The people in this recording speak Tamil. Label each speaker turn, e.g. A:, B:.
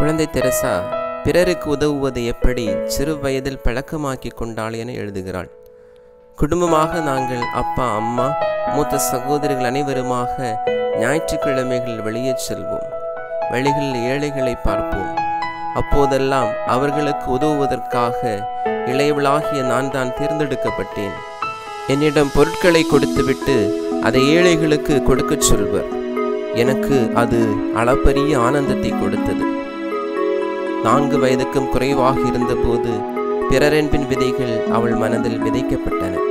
A: குழந்தை தெரசா பிறருக்கு உதவுவது எப்படி சிறு வயதில் பழக்கமாக்கி கொண்டாள் என எழுதுகிறாள் குடும்பமாக நாங்கள் அப்பா அம்மா மூத்த சகோதரிகள் அனைவருமாக ஞாயிற்றுக்கிழமைகள் வெளியே செல்வோம் வழிகளில் ஏழைகளை பார்ப்போம் அப்போதெல்லாம் அவர்களுக்கு உதவுவதற்காக இளையவளாகிய நான் தான் தேர்ந்தெடுக்கப்பட்டேன் என்னிடம் பொருட்களை கொடுத்துவிட்டு அதை ஏழைகளுக்கு கொடுக்கச் சொல்வர் எனக்கு அது அளப்பரிய ஆனந்தத்தை கொடுத்தது நான்கு வயதுக்கும் குறைவாக இருந்தபோது பிறரென்பின் விதைகள் அவள் மனதில் விதைக்கப்பட்டன